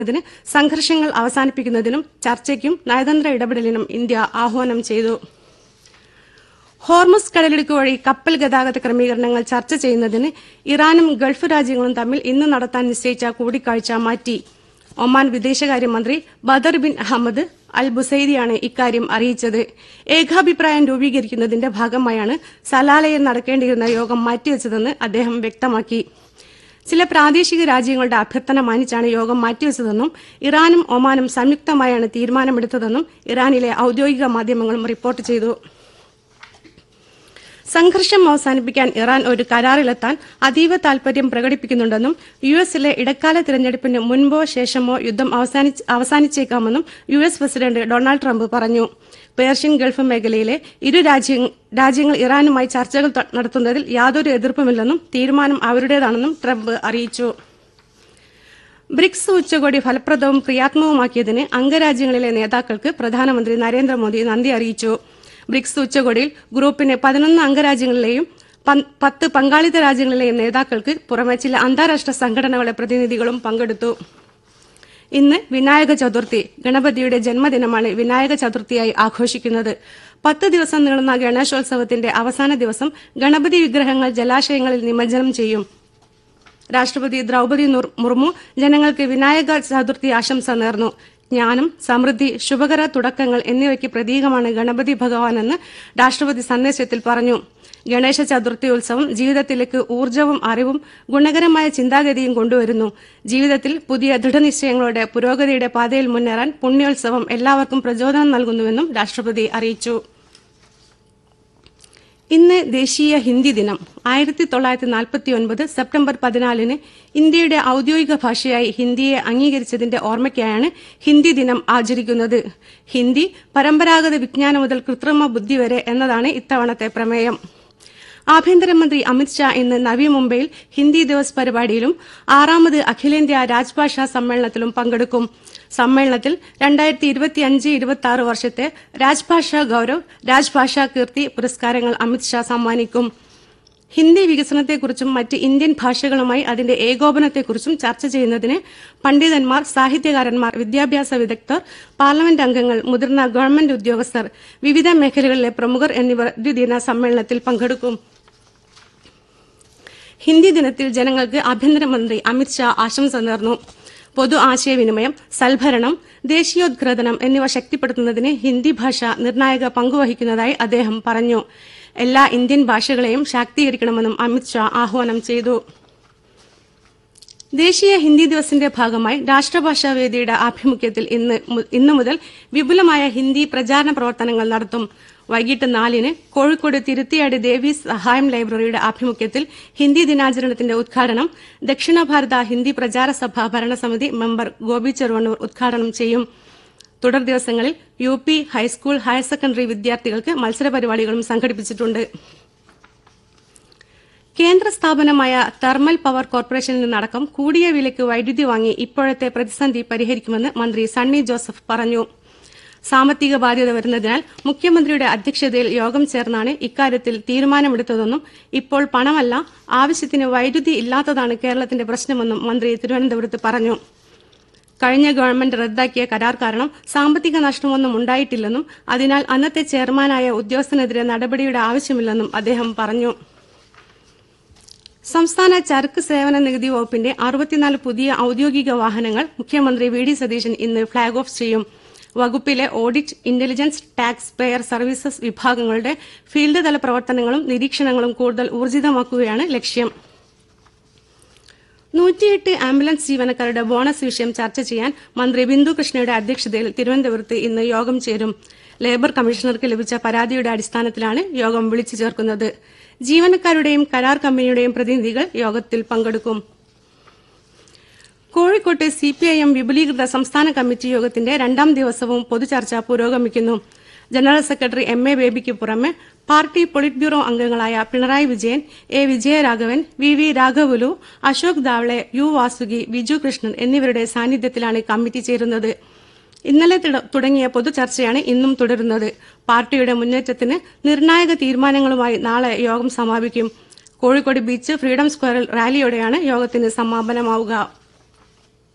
ത്തിന് സംഘർഷങ്ങൾ അവസാനിപ്പിക്കുന്നതിനും ചർച്ചയ്ക്കും നയതന്ത്ര ഇടപെടലിനും ഇന്ത്യ ആഹ്വാനം ചെയ്തു ഹോർമുസ് കടലിടുക്ക് വഴി കപ്പൽ ഗതാഗത ക്രമീകരണങ്ങൾ ചർച്ച ചെയ്യുന്നതിന് ഇറാനും ഗൾഫ് രാജ്യങ്ങളും തമ്മിൽ ഇന്ന് നടത്താൻ നിശ്ചയിച്ച കൂടിക്കാഴ്ച മാറ്റി ഒമാൻ വിദേശകാര്യമന്ത്രി ബദർ ബിൻ അഹമ്മദ് അൽ ബുസൈദിയാണ് ഇക്കാര്യം അറിയിച്ചത് ഏകാഭിപ്രായം രൂപീകരിക്കുന്നതിന്റെ ഭാഗമായാണ് സലാലയിൽ നടക്കേണ്ടിയിരുന്ന യോഗം മാറ്റിവെച്ചതെന്ന് അദ്ദേഹം വ്യക്തമാക്കി ചില പ്രാദേശിക രാജ്യങ്ങളുടെ അഭ്യർത്ഥന മാനിച്ചാണ് യോഗം മാറ്റിവെച്ചതെന്നും ഇറാനും ഒമാനും സംയുക്തമായാണ് തീരുമാനമെടുത്തതെന്നും ഇറാനിലെ ഔദ്യോഗിക മാധ്യമങ്ങളും റിപ്പോർട്ട് ചെയ്തു സംഘർഷം അവസാനിപ്പിക്കാൻ ഇറാൻ ഒരു കരാറിലെത്താൻ അതീവ താൽപര്യം പ്രകടിപ്പിക്കുന്നുണ്ടെന്നും യു എസിലെ ഇടക്കാല തിരഞ്ഞെടുപ്പിന് മുൻപോ ശേഷമോ യുദ്ധം അവസാനിച്ച് അവസാനിച്ചേക്കാമെന്നും U S president Donald Trump പറഞ്ഞു പേർഷ്യൻ ഗൾഫ് മേഖലയിലെ ഇരു രാജ്യ- രാജ്യങ്ങൾ ഇറാനുമായി ചർച്ചകൾ ത- നടത്തുന്നതിൽ യാതൊരു എതിർപ്പുമില്ലെന്നും തീരുമാനം അവരുടേതാണെന്നും ട്രംപ് അറിയിച്ചു ബ്രിക്സ് ഉച്ചകോടി ഫലപ്രദവും ക്രിയാത്മകമാക്കിയതിന് അംഗരാജ്യങ്ങളിലെ നേതാക്കൾക്ക് പ്രധാനമന്ത്രി നരേന്ദ്രമോദി നന്ദി അറിയിച്ചു ബ്രിക്സ് ഉച്ചകോടിയിൽ ഗ്രൂപ്പിന് പതിനൊന്ന് അംഗരാജ്യങ്ങളിലെയും പൻ- പത്ത് പങ്കാളിത്ത രാജ്യങ്ങളിലെയും നേതാക്കൾക്ക് പുറമെ ചില അന്താരാഷ്ട്ര സംഘടനകളുടെ പ്രതിനിധികളും പങ്കെടുത്തു ഇന്ന് വിനായക ചതുർത്ഥി ഗണപതിയുടെ ജന്മദിനമാണ് വിനായക ചതുർത്ഥിയായി ആഘോഷിക്കുന്നത് പത്ത് ദിവസം നീളുന്ന ഗണേശോത്സവത്തിന്റെ അവസാന ദിവസം ഗണപതി വിഗ്രഹങ്ങൾ ജലാശയങ്ങളിൽ നിമജ്ജനം ചെയ്യും രാഷ്ട്രപതി ദ്രൗപതി നുർ- മുർമു ജനങ്ങൾക്ക് വിനായക ചതുർത്ഥി ആശംസ നേർന്നു ജ്ഞാനം സമൃദ്ധി ശുഭകര തുടക്കങ്ങൾ എന്നിവയ്ക്ക് പ്രതീകമാണ് ഗണപതി ഭഗവാനെന്ന് രാഷ്ട്രപതി സന്ദേശത്തിൽ പറഞ്ഞു ഗണേശ ചതുർത്ഥി ഉത്സവം ജീവിതത്തിലേക്ക് ഊർജവും അറിവും ഗുണകരമായ ചിന്താഗതിയും കൊണ്ടുവരുന്നു ജീവിതത്തിൽ പുതിയ ദൃഢനിശ്ചയങ്ങളോടെ പുരോഗതിയുടെ പാതയിൽ മുന്നേറാൻ പുണ്യോത്സവം എല്ലാവർക്കും പ്രചോദനം നൽകുന്നുവെന്നും രാഷ്ട്രപതി അറിയിച്ചു ഇന്ന് ദേശീയ ഹിന്ദി ദിനം ആയിരത്തി തൊള്ളായിരത്തി നാൽപ്പത്തി ഒൻപത് സെപ്റ്റംബർ പതിനാലിന് ഇന്ത്യയുടെ ഔദ്യോഗിക ഭാഷയായി ഹിന്ദിയെ അംഗീകരിച്ചതിന്റെ ഓർമ്മയ്ക്കായാണ് ഹിന്ദി ദിനം ആചരിക്കുന്നത് ഹിന്ദി പരമ്പരാഗത വിജ്ഞാനം മുതൽ കൃത്രിമ ബുദ്ധി വരെ എന്നതാണ് ഇത്തവണത്തെ പ്രമേയം ആഭ്യന്തരമന്ത്രി അമിത്ഷാ ഇന്ന് നവി മുംബൈയിൽ ഹിന്ദി ദിവസ് പരിപാടിയിലും ആറാമത് അഖിലേന്ത്യാ രാജ്ഭാഷാ സമ്മേളനത്തിലും പങ്കെടുക്കും സമ്മേളനത്തിൽ രണ്ടായിരത്തി ഇരുപത്തിയഞ്ച് ഇരുപത്തി ആറ് വർഷത്തെ രാജ്ഭാഷാ ഗൌരവ് രാജ്ഭാഷാ കീർത്തി പുരസ്കാരങ്ങൾ അമിത്ഷാ സമ്മാനിക്കും ഹിന്ദി വികസനത്തെക്കുറിച്ചും മറ്റ് ഇന്ത്യൻ ഭാഷകളുമായി അതിന്റെ ഏകോപനത്തെക്കുറിച്ചും ചർച്ച ചെയ്യുന്നതിന് പണ്ഡിതന്മാർ സാഹിത്യകാരന്മാർ വിദ്യാഭ്യാസ വിദഗ്ധർ പാർലമെന്റ് അംഗങ്ങൾ മുതിർന്ന ഗവൺമെന്റ് ഉദ്യോഗസ്ഥർ വിവിധ മേഖലകളിലെ പ്രമുഖർ എന്നിവർ ദ്വിദിന സമ്മേളനത്തിൽ പങ്കെടുക്കും ഹിന്ദി ദിനത്തിൽ ജനങ്ങൾക്ക് ആഭ്യന്തരമന്ത്രി അമിത്ഷാ ആശംസ നേർന്നു പൊതു ആശയവിനിമയം സൽഭരണം ദേശീയോദ്ഗ്രഥനം എന്നിവ ശക്തിപ്പെടുത്തുന്നതിന് ഹിന്ദി ഭാഷ നിർണായക പങ്കുവഹിക്കുന്നതായി അദ്ദേഹം പറഞ്ഞു എല്ലാ ഇന്ത്യൻ ഭാഷകളെയും ശാക്തീകരിക്കണമെന്നും അമിത്ഷാ ആഹ്വാനം ചെയ്തു ദേശീയ ഹിന്ദി ദിവസിന്റെ ഭാഗമായി രാഷ്ട്രഭാഷാ വേദിയുടെ ആഭിമുഖ്യത്തിൽ ഇന്ന് മു- ഇന്നു മുതൽ വിപുലമായ ഹിന്ദി പ്രചാരണ പ്രവർത്തനങ്ങൾ നടത്തും വൈകിട്ട് നാലിന് കോഴിക്കോട് തിരുത്തിയാട് ദേവി സഹായം ലൈബ്രറിയുടെ ആഭിമുഖ്യത്തിൽ ഹിന്ദി ദിനാചരണത്തിന്റെ ഉദ്ഘാടനം ദക്ഷിണ ഭാരത ഹിന്ദി പ്രചാര സഭ ഭരണസമിതി മെമ്പർ ഗോപി ചെറുവണ്ണൂർ ഉദ്ഘാടനം ചെയ്യും തുടർ ദിവസങ്ങളിൽ U P high school higher secondary വിദ്യാർത്ഥികൾക്ക് മത്സര പരിപാടികളും സംഘടിപ്പിച്ചിട്ടുണ്ട് കേന്ദ്ര സ്ഥാപനമായ തെർമൽ പവർ കോർപ്പറേഷനിൽ നിന്നടക്കം കൂടിയ വിലയ്ക്ക് വൈദ്യുതി വാങ്ങി ഇപ്പോഴത്തെ പ്രതിസന്ധി പരിഹരിക്കുമെന്ന് മന്ത്രി സണ്ണി ജോസഫ് പറഞ്ഞു സാമ്പത്തിക ബാധ്യത വരുന്നതിനാൽ മുഖ്യമന്ത്രിയുടെ അധ്യക്ഷതയിൽ യോഗം ചേർന്നാണ് ഇക്കാര്യത്തിൽ തീരുമാനമെടുത്തതെന്നും ഇപ്പോൾ പണമല്ല ആവശ്യത്തിന് വൈദ്യുതി ഇല്ലാത്തതാണ് കേരളത്തിന്റെ പ്രശ്നമെന്നും മന്ത്രി തിരുവനന്തപുരത്ത് പറഞ്ഞു കഴിഞ്ഞ ഗവൺമെന്റ് റദ്ദാക്കിയ കരാർ കാരണം സാമ്പത്തിക നഷ്ടമൊന്നും ഉണ്ടായിട്ടില്ലെന്നും അതിനാൽ അന്നത്തെ ചെയർമാനായ ഉദ്യോഗസ്ഥനെതിരെ നടപടിയുടെ ആവശ്യമില്ലെന്നും അദ്ദേഹം പറഞ്ഞു സംസ്ഥാന ചരക്ക് സേവന നികുതി വകുപ്പിന്റെ അറുപത്തിനാല് പുതിയ ഔദ്യോഗിക വാഹനങ്ങൾ മുഖ്യമന്ത്രി വി ഡി സതീശൻ ഇന്ന് ഫ്ളാഗ് ഓഫ് ചെയ്യും വകുപ്പിലെ audit intelligence tax payer services വിഭാഗങ്ങളുടെ ഫീൽഡ് തല പ്രവർത്തനങ്ങളും നിരീക്ഷണങ്ങളും കൂടുതൽ ഊർജിതമാക്കുകയാണ് ലക്ഷ്യം നൂറ്റിയെട്ട് ആംബുലൻസ് ജീവനക്കാരുടെ ബോണസ് വിഷയം ചർച്ച ചെയ്യാൻ മന്ത്രി ബിന്ദു കൃഷ്ണയുടെ അധ്യക്ഷതയിൽ തിരുവനന്തപുരത്ത് ഇന്ന് യോഗം ചേരും ലേബർ കമ്മീഷണർക്ക് ലഭിച്ച പരാതിയുടെ അടിസ്ഥാനത്തിലാണ് യോഗം വിളിച്ചു ചേർക്കുന്നത് ജീവനക്കാരുടെയും കരാർ കമ്പനിയുടെയും പ്രതിനിധികൾ യോഗത്തിൽ പങ്കെടുക്കും കോഴിക്കോട്ട് സിപിഐഎം വിപുലീകൃത സംസ്ഥാന കമ്മിറ്റി യോഗത്തിന്റെ രണ്ടാം ദിവസവും പൊതുചർച്ച പുരോഗമിക്കുന്നു ജനറൽ സെക്രട്ടറി എം എ ബേബിക്ക് പുറമെ പാർട്ടി പൊളിറ്റ് ബ്യൂറോ അംഗങ്ങളായ Pinarayi Vijayan A Vijayaraghavan V V രാഘവുലു അശോക് ദാവളെ യു വാസുകി വിജു കൃഷ്ണൻ എന്നിവരുടെ സാന്നിധ്യത്തിലാണ് കമ്മിറ്റി ചേരുന്നത് ഇന്നലെ തിട- തുടങ്ങിയ പൊതുചർച്ചയാണ് ഇന്നും തുടരുന്നത് പാർട്ടിയുടെ മുന്നേറ്റത്തിന് നിർണായക തീരുമാനങ്ങളുമായി നാളെ യോഗം സമാപിക്കും കോഴിക്കോട് ബീച്ച് ഫ്രീഡം സ്ക്വയറിൽ റാലിയോടെയാണ് യോഗത്തിന് സമാപനമാവുക